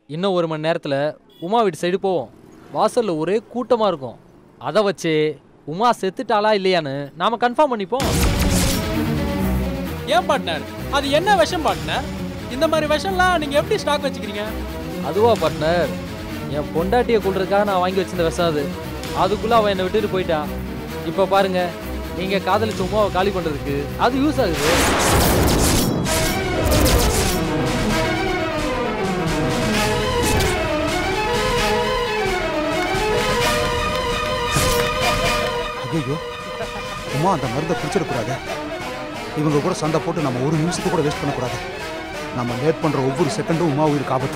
இன்னும் ஒரு மணி நேரத்தில் உமா வீட்டு சைடு போவோம் வாசலில் ஒரே கூட்டமாக இருக்கும் அதை வச்சு உமா செத்துட்டாளா இல்லையான்னு நாம கன்ஃபார்ம் பண்ணிப்போம் ஏன் பார்ட்னர் அது என்ன விஷம் பார்ட்னர் இந்த மாதிரி விஷம்லாம் நீங்க எப்படி ஸ்டாக் வச்சுக்கிறீங்க அதுவா பார்ட்னர் என் பொண்டாட்டியை கொள்றதுக்காக நான் வாங்கி வச்சிருந்த விஷம் அது அதுக்குள்ளே அவன் என்னை விட்டுட்டு போயிட்டா இப்போ பாருங்க நீங்கள் காதலிச்ச உமாவை காலி பண்ணுறதுக்கு அது யூஸ் ஆகுது ஐயோ உமா அந்த மருந்தை குடிச்சிடக்கூடாது இவங்க கூட சண்டை போட்டு நம்ம ஒரு நிமிஷத்துக்கு கூட வேஸ்ட் பண்ணக்கூடாது நம்ம லேட் பண்ற ஒவ்வொரு செகண்டும் உமா உயிருக்கு ஆபத்து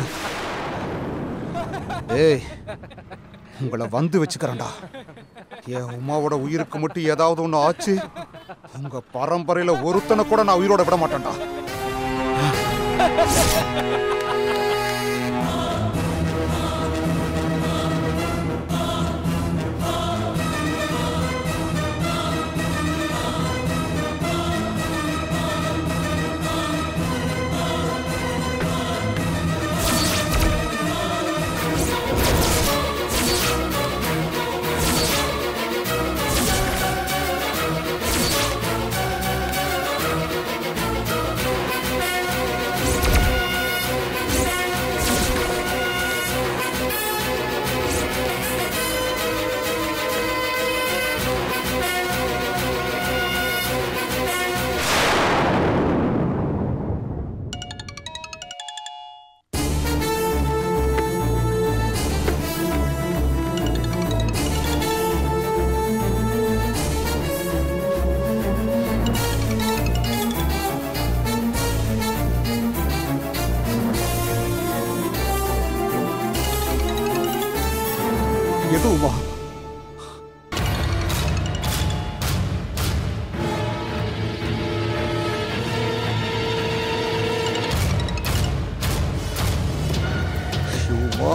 ஏய் உங்களை வந்து வச்சுக்கிறேன்டா என் உமாவோட உயிருக்கு மட்டும் ஏதாவது ஒன்று ஆச்சு உங்க பரம்பரையில ஒருத்தனை கூட நான் உயிரோட விட மாட்டேன்டா எது உமா உமா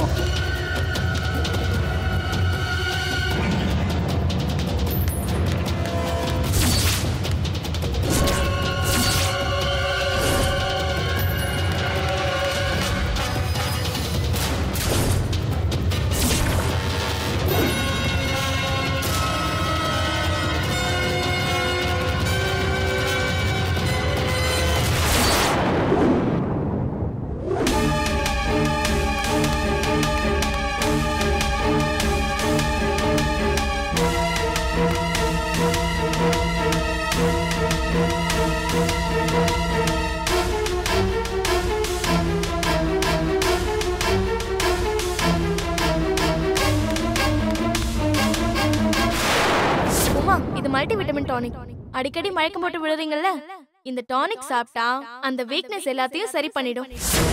உமா இது மல்டி விட்டமின் டானிக் அடிக்கடி மயக்கம் போட்டு விழுறீங்கல்ல இந்த டானிக் சாப்பிட்டா அந்த வீக்னஸ் எல்லாத்தையும் சரி பண்ணிடும்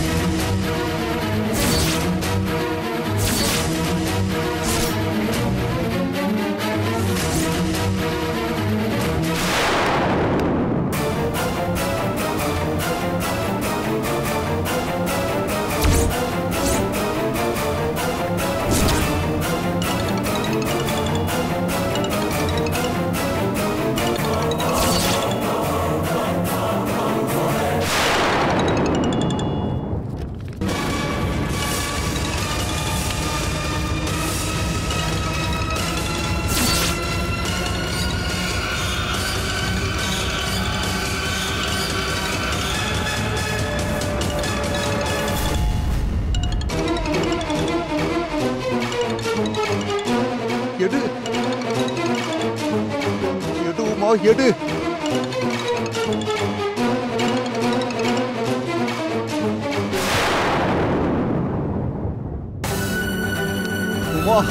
எடு எடு உமா எடு உமா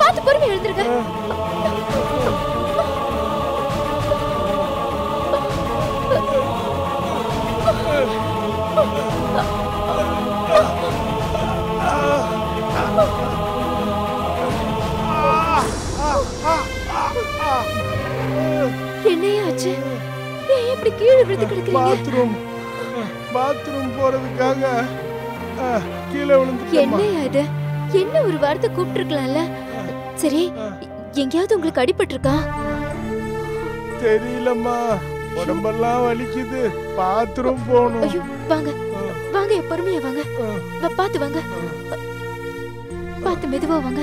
பார்த்து பொறுமை எழுந்துருங்க என்னையா ஆச்சு ஏன் இப்படி கீழே விழுந்து கிடக்குறீங்க பாத்ரூம் பாத்ரூம் போறதுக்காக ஆ, கீழே விழுந்துட்டேம்மா என்னையா இது என்ன ஒரு வார்த்தை கூப்பிட்டுருக்கலாம்ல சரி எங்கேயாவது உங்களுக்கு அடிபட்டிருக்கா தெரியலம்மா உடம்பெல்லாம் வலிக்குது பாத்ரூம் போகணும் ஐயோ வாங்க வாங்க என் பொறுமையா வாங்க வா, பாத்து வாங்க பாத்து மெதுவா வாங்க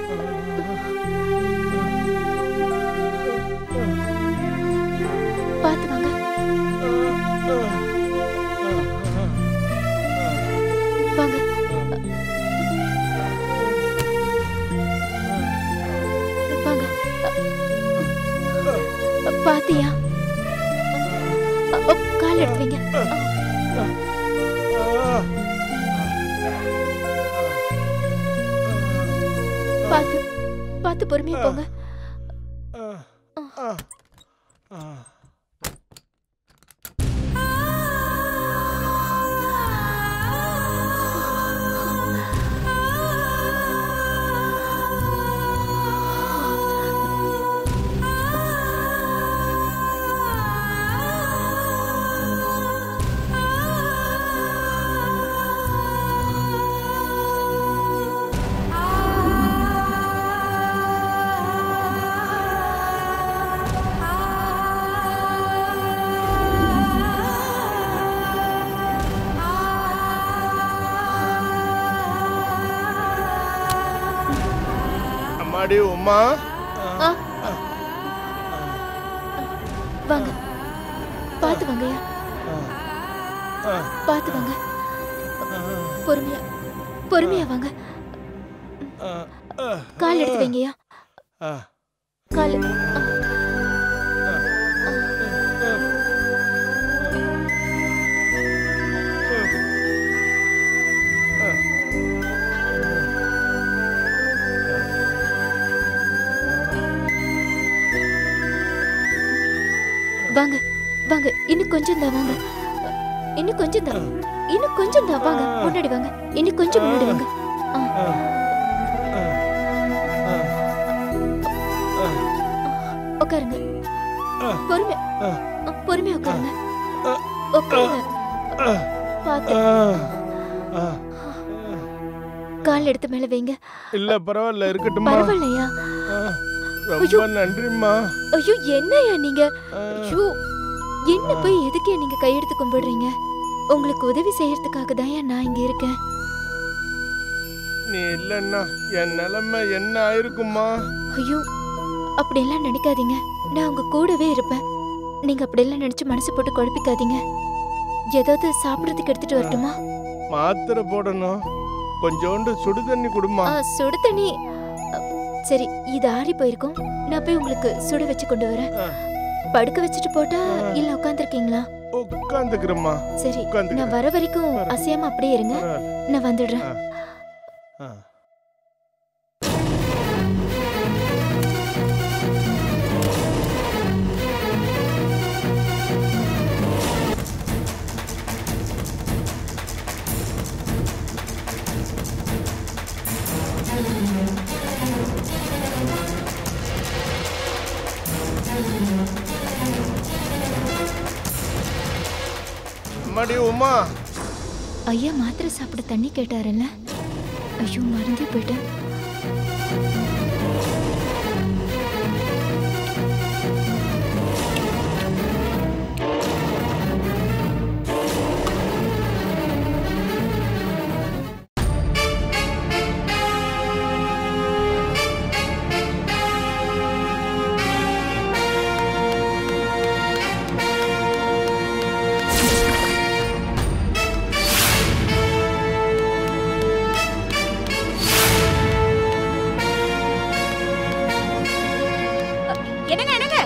பாத்து வாங்க வாங்க வாங்க பாத்தியா கால் எடுத்து வைங்க பாத்து பாத்து பொறுமையா போங்க அம்மாடி உமா ஆ. வாங்க பாத்து வாங்கய்யா பாத்து வாங்க பொறுமையா பொறுமையா வாங்க கால் எடுத்து வைங்கய்யா கால் ஆ. வாங்க வாங்க இன்னும் கொஞ்சம் தான் வாங்க இன்னும் கொஞ்சம் தான் இன்னும் கொஞ்சம் தான் வாங்க முன்னாடி வாங்க இன்னும் கொஞ்சம் முன்னாடி வாங்க ஆ. உட்காருங்க பொறுமையா ஆ, பொறுமையா உட்காருங்க உட்காருங்க பாத்து கால் எடுத்து மேல வைங்க இல்ல பரவாயில்ல இருக்கட்டும்மா பரவாயில்லையா ஆ, ரொம்ப நன்றிம்மா ஐயோ என்னய்யா நீங்க ஐயோ என்ன போய் எதுக்கே நீங்க கையெடுத்து கும்பிடுறீங்க உங்களுக்கு உதவி செய்யறதுக்காக தான் நான் இங்க இருக்கேன் நீ இல்லைன்னா என் நிலைமை என்ன ஆயிருக்குமா ஐயோ அப்படியெல்லாம் நினைக்காதீங்க நான் உங்க கூடவே இருப்பேன் நீங்க அப்படியெல்லாம் நினைச்சு மனசு போட்டு குழப்பிக்காதீங்க ஏதாவது சாப்பிடறதுக்கு எடுத்துட்டு வரட்டுமா மாத்திரை போடணும் கொஞ்சோண்டு சுடு தண்ணி குடுமா ஆ, சுடு தண்ணி அ, சரி இது ஆறி போயிருக்கும் நான் போய் உங்களுக்கு சுட வச்சு கொண்டு வரேன் ஆ. படுக்க வச்சுட்டு போட்டா இல்ல உட்காந்துருக்கீங்களா உட்காந்துக்கிறேம்மா சரி நான் உட்காந்துக்கிறேன் வர வரைக்கும் அசையாம அப்படியே இருங்க நான் வந்துடுறேன் ஆ. அம்மாடி உமா ஐயா மாத்திரை சாப்பிட தண்ணி கேட்டாருல்ல ஐயோ மறந்தே போயிட்டேன் என்னங்க என்னங்க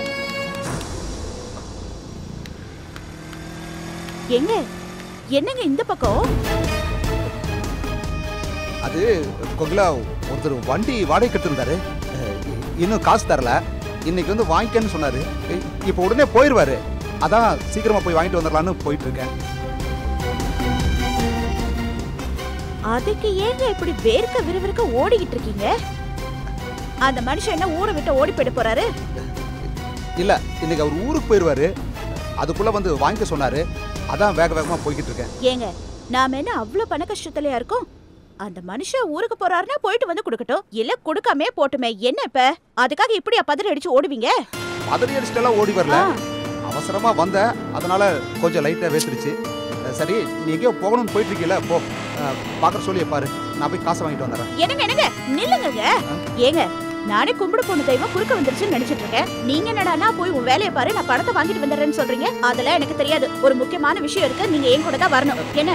எங்க என்னங்க இந்த பக்கம் அது கோகிலா ஒருத்தர் வண்டி வாடகை எடுத்திருந்தாரு அஹ், இன்னும் காசு தரல இன்னைக்கு வந்து வாங்கிக்கன்னு சொன்னாரு இ- இப்போ உடனே போயிடுவாரு அதான் சீக்கிரமா போய் வாங்கிட்டு வந்துடலான்னு போயிட்டு இருக்கேன் அதுக்கு ஏங்க இப்படி வேர்க்க விறுவிறுக்க ஓடிக்கிட்டு இருக்கீங்க அந்த மனுஷன் என்ன ஊரை விட்டு ஓடி போயிட போறாரு இல்ல இன்னைக்கு அவர் ஊருக்கு போயிடுவாரு அதுக்குள்ள வந்து வாங்கிக்க சொன்னாரு அதான் வேக வேகமா போய்கிட்டு இருக்கேன் ஏங்க நாம என்ன அவ்வளவு பண கஷ்டத்துலயா இருக்கோம் அந்த மனுஷன் ஊருக்கு போறாருன்னா போயிட்டு வந்து கொடுக்கட்டும் இல்ல கொடுக்காமே போட்டுமே என்ன இப்ப அதுக்காக இப்படியா பதறி அடிச்சு ஓடுவீங்க பதறி அடிச்சுட்டெல்லாம் ஓடி வரல ஆ, அவசரமா வந்தேன் அதனால கொஞ்சம் லைட்டா வேத்துருச்சு அஹ், சரி நீ எங்கேயோ போகணும்னு போயிட்டு இருக்கீல போ அஹ், பார்க்க சொல்லி பாரு நான் போய் காசை வாங்கிட்டு வந்துடுறேன் என்னங்க என்னங்க நில்லுங்க ஏங்க நானே கும்பிடு பொண்ணு தெய்வம் குறுக்க வந்துருச்சுன்னு நினைச்சிட்டு இருக்கேன் நீங்க என்னடானா போய் உன் வேலையை பாரு நான் பணத்தை வாங்கிட்டு வந்துடுறேன்னு சொல்றீங்க அதெல்லாம் எனக்கு தெரியாது ஒரு முக்கியமான விஷயம் இருக்கு நீங்க என் கூட தான் வரணும் என்ன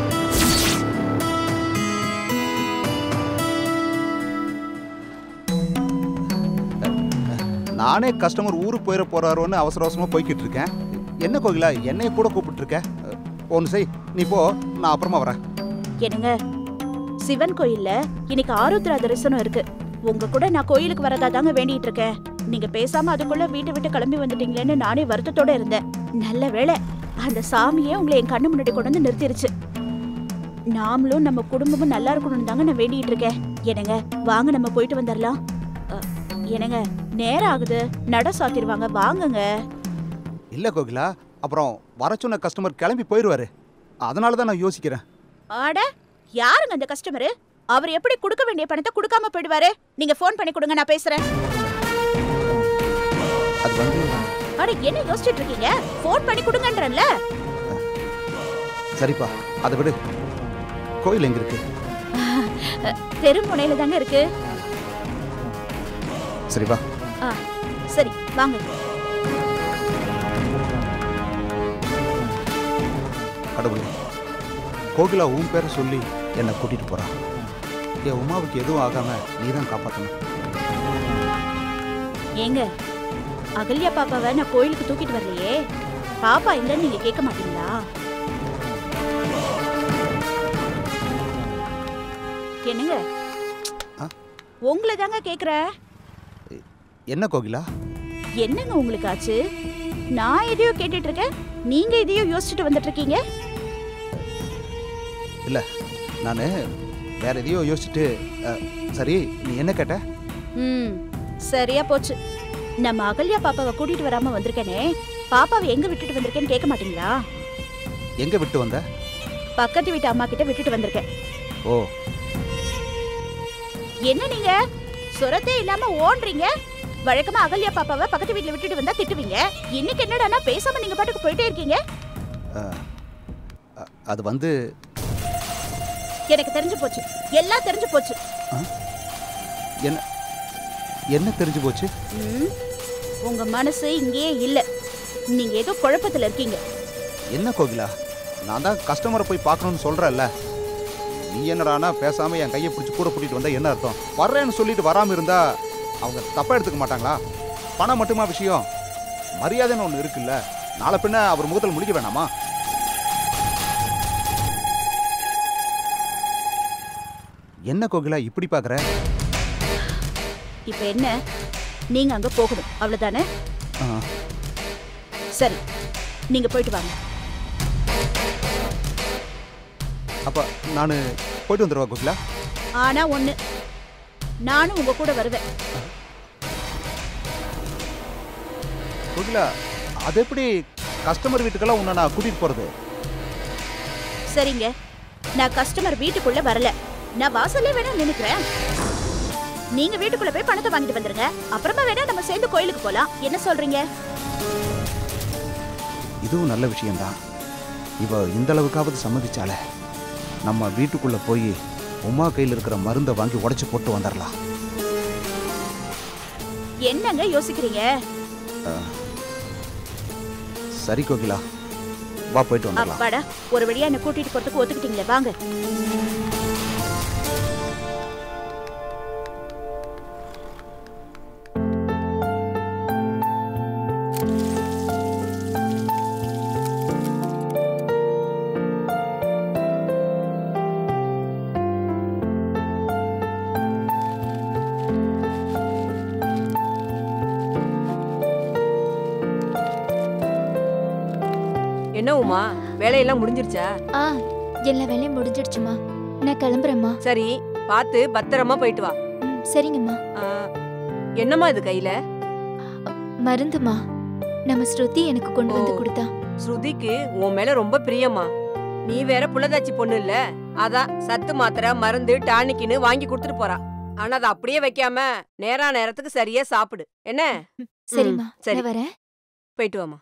நானே கஸ்டமர் ஊருக்கு போயிட போறாரோன்னு அவசர அவசரமா போய்கிட்டு இருக்கேன் என்ன கோகிலா என்னைய கூட கூப்பிட்டு இருக்க அஹ், ஒண்ணு செய் நீ போ நான் அப்புறமா வரேன் என்னங்க சிவன் கோயில்ல இன்னைக்கு ஆருத்ரா தரிசனம் இருக்கு உங்க கூட நான் கோயிலுக்கு வரதா தாங்க வேண்டிட்டு இருக்கேன் நீங்க பேசாம அதுக்குள்ள வீட்டை விட்டு கிளம்பி வந்துட்டீங்களேன்னு நானே வருத்தத்தோட இருந்தேன் நல்ல வேளை அந்த சாமியே உங்களை என் கண்ணு முன்னாடி கொண்டு வந்து நிறுத்திருச்சு நாமளும் நம்ம குடும்பமும் நல்லா இருக்கணும்னு தாங்க நான் வேண்டிட்டு இருக்கேன் என்னங்க வாங்க நம்ம போயிட்டு வந்துடலாம் அ, என்னங்க நேரம் ஆகுது நட சாத்திடுவாங்க வாங்குங்க இல்ல கோகிலா அப்புறம் வர சொன்ன கஸ்டமர் கிளம்பி போயிடுவாரு அதனால தான் நான் யோசிக்கிறேன் ஆட யாருங்க அந்த கஸ்டமரு அவர் எப்படி கொடுக்க வேண்டிய பணத்தை கொடுக்காம போயிடுவாரு நீங்க ஃபோன் பண்ணி கொடுங்க நான் பேசுறேன் அது வந்து அட என்ன யோசிச்சுட்டு இருக்கீங்க ஃபோன் பண்ணி கொடுங்கன்றேன்ல சரிப்பா அதை விடு கோயில் எங்க இருக்கு தெருமுனையில தாங்க இருக்கு சரிப்பா ஆ சரி வாங்க கடவுளே கோகிலா உன் பேரை சொல்லி என்னை கூட்டிட்டு போறான் என் உமாவுக்கு எதுவும் ஆகாம நீ தான் காப்பாற்றணும் ஏங்க அகல்யா பாப்பாவை நான் கோயிலுக்கு தூக்கிட்டு வரலையே பாப்பா எங்கன்னு நீங்க கேட்க மாட்டீங்களா என்னங்க ஆ? உங்களை தாங்க கேக்குறேன் என்ன கோகிலா என்னங்க உங்களுக்கு ஆச்சு நான் எதையோ கேட்டுட்டு இருக்கேன் நீங்க எதையோ யோசிச்சுட்டு வந்துட்டு இருக்கீங்க நான் வேற எதையோ யோசிச்சுட்டு அஹ், சரி நீ என்ன கேட்ட ம் சரியா போச்சு நம்ம அகல்யா பாப்பாவை கூட்டிட்டு வராம வந்திருக்கேனே பாப்பாவை எங்க விட்டுட்டு வந்திருக்கேன்னு கேட்க மாட்டீங்களா எங்க விட்டு வந்த பக்கத்து வீட்டு அம்மா கிட்ட விட்டுட்டு வந்திருக்கேன் ஓ என்ன நீங்க சுரத்தே இல்லாம ஓடுறீங்க வழக்கமா அகல்யா பாப்பாவை பக்கத்து வீட்ல விட்டுட்டு வந்தா திட்டுவீங்க இன்னைக்கு என்னடானா பேசாம நீங்க பாட்டுக்கு போயிட்டே இருக்கீங்க அஹ், அ- அது வந்து எனக்கு தெரிஞ்சு போச்சு எல்லாம் தெரிஞ்சு போச்சு என்ன என்ன தெரிஞ்சு போச்சு ம், உங்க மனசு இங்கேயே இல்ல நீங்க ஏதோ குழப்பத்துல இருக்கீங்க என்ன கோகிலா நான் தான் கஸ்டமரை போய் பார்க்கணும்னு சொல்றேன்ல நீ என்னடானா பேசாம என் கையை பிடிச்சி கூட கூட்டிட்டு வந்தா என்ன அர்த்தம் வர்றேன்னு சொல்லிட்டு வராம இருந்தா அவங்க தப்பா எடுத்துக்க மாட்டாங்களா பணம் மட்டுமா விஷயம் மரியாதைன்னு ஒன்று இருக்குல்ல நாளை பின்ன அவர் முகத்தில் முடிக்க வேணாமா என்ன கோகிலா இப்படி பார்க்குற இப்ப என்ன நீங்க அங்க போகணும் அவ்வளவுதானே சரி நீங்க போயிட்டு வாங்க அப்போ நான் போயிட்டு வந்துடுவா கோகிலா ஆனா ஒண்ணு நானும் உங்க கூட வருவேன் கோகிலா அது எப்படி கஸ்டமர் வீட்டுக்கெல்லாம் உன்னை நான் கூட்டிகிட்டு போகிறது சரிங்க நான் கஸ்டமர் வீட்டுக்குள்ள வரல நான் வாசல்ல வேணா நினைக்கிறேன் நீங்க வீட்டுக்குள்ள போய் பணத்தை வாங்கிட்டு வந்துருங்க அப்புறமா வேணா நம்ம சேர்ந்து கோயிலுக்கு போலாம் என்ன சொல்றீங்க இதுவும் நல்ல விஷயம்தான் இவ இந்த அளவுக்காவது சம்மதிச்சாலே நம்ம வீட்டுக்குள்ள போய் உமா கையில் இருக்கிற மருந்தை வாங்கி உடைச்சு போட்டு வந்துடலாம் என்னங்க யோசிக்கிறீங்க சரி கோகிலா வா போயிட்டு வந்துடலாம் அப்பாடா ஒரு வழியா என்ன கூட்டிட்டு போறதுக்கு ஒத்துக்கிட்டீங்களே வாங்க உமா வேலையெல்லாம் முடிஞ்சிருச்சா ஆ எல்லா வேலையும் முடிஞ்சிடுச்சுமா நான் கிளம்புறேம்மா சரி பார்த்து பத்திரமா போயிட்டு வா ம், சரிங்கம்மா ஆ, என்னம்மா இது கையில மருந்துமா நம்ம ஸ்ருதி எனக்கு கொண்டு வந்து ஓ. கொடுத்தா ஸ்ருதிக்கு உன் மேல ரொம்ப பிரியம்மா நீ வேற புள்ளதாச்சி பொண்ணு இல்ல அதான் சத்து மாத்திரை மருந்து டானிக்குன்னு வாங்கி கொடுத்துட்டு போறா ஆனா அதை அப்படியே வைக்காம நேரா நேரத்துக்கு சரியா சாப்பிடு என்ன சரிம்மா சரி. நான் வரேன் போயிட்டு வாமா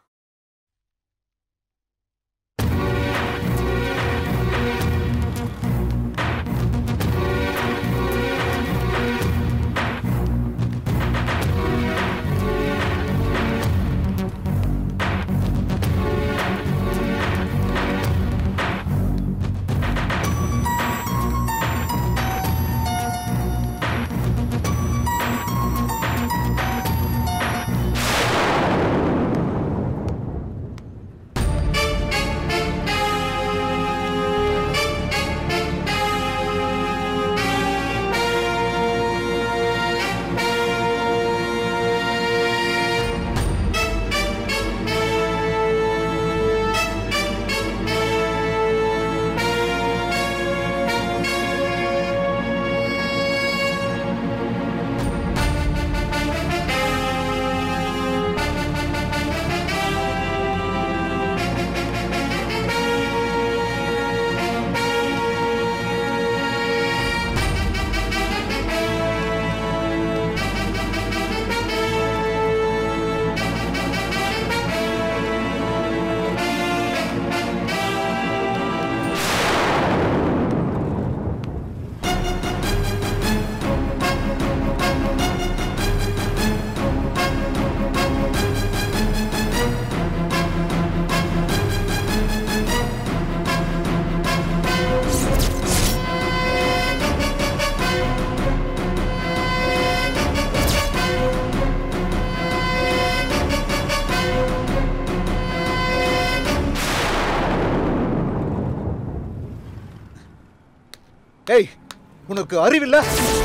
ஏய் உனக்கு அறிவில்ல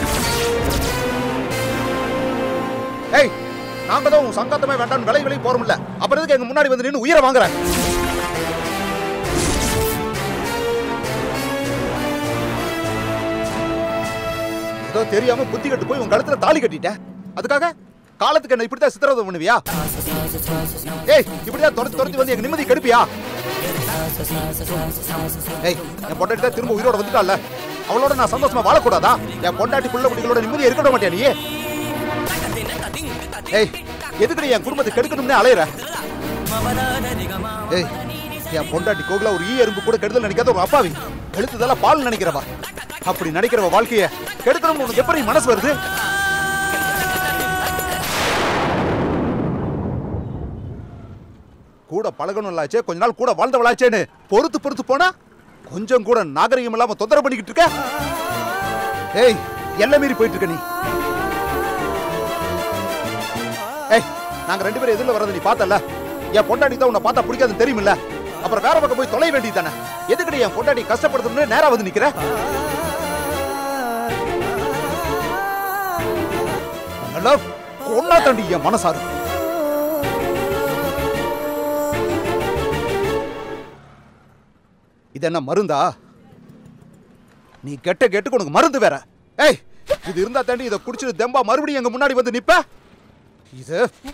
ஏய் நாங்க தான் உன் சங்காத்தமே வேண்டாம் விலை விலை போறோம்ல அப்புறம் எதுக்கு எங்க முன்னாடி வந்து நின்னு உயிரை வாங்குற ஏதோ தெரியாம புத்தி கட்டு போய் உன் கழுத்துல தாலி கட்டிட்ட அதுக்காக காலத்துக்கு என்ன இப்படித்தான் சித்திரவதை பண்ணுவியா ஏய் இப்படிதான் துரத்தி துரத்தி வந்து எங்க நிம்மதி கெடுப்பியா ஏய் என் பொண்டாட்டி தான் திரும்ப உயிரோட வந்துட்டால அவளோட நான் சந்தோஷமா வாழக்கூடாதா என் பொண்டாட்டி புள்ள குட்டிகளோட நிம்மதி இருக்க விட மாட்டியா நீ ஏய் எதுக்கு நீ என் குடும்பத்தை கெடுக்கணும்னே அலையற ஏய் என் பொண்டாட்டி கோகுலா ஒரு ஈ எறும்பு கூட கெடுதல் நினைக்காத ஒரு அப்பாவி எழுத்துதெல்லாம் பால் நினைக்கிறவா அப்படி நினைக்கிறவ வாழ்க்கைய கெடுக்கணும்னு உனக்கு எப்படி மனசு வருது கூட பழகணும்லாச்சே கொஞ்ச நாள் கூட வாழ்ந்தவளாச்சேன்னு பொறுத்து பொறுத்து போனா கொஞ்சம் கூட நாகரிகம் இல்லாம தொந்தரவு பண்ணிக்கிட்டு இருக்க ஏய் எல்லாம் மீறி போயிட்டு இருக்க நீ ஏய் நாங்க ரெண்டு பேரும் எதிரில் வரதை நீ பார்த்தல என் பொண்டாட்டி தான் உன்னை பார்த்தா பிடிக்காதுன்னு தெரியுமில்ல அப்புறம் வேற பக்கம் போய் தொலை வேண்டியது தானே எதுக்கு நீ என் பொண்டாட்டி கஷ்டப்படுத்தணும்னு நேரா வந்து நிக்கிற எல்லாம் கொன்னா தாண்டி என் மனசாரு இது என்ன மருந்தா நீ கெட்ட கெட்டுக்கு உனக்கு மருந்து வேற ஏய் இது இருந்தா தாண்டி இதை குடிச்சிட்டு தெம்பா மறுபடியும் எங்க முன்னாடி வந்து நிப்ப இது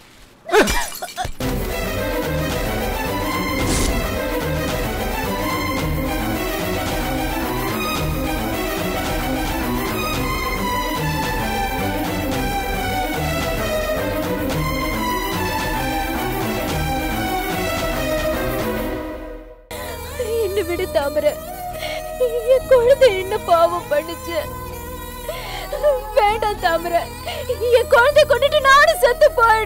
என்ன விடு தாமரை என் குழந்தை என்ன பாவம் பண்ணுச்சு வேண்டாம் தாமரை என் குழந்தை கொண்டுட்டு நானும் செத்து போயிடுறேன்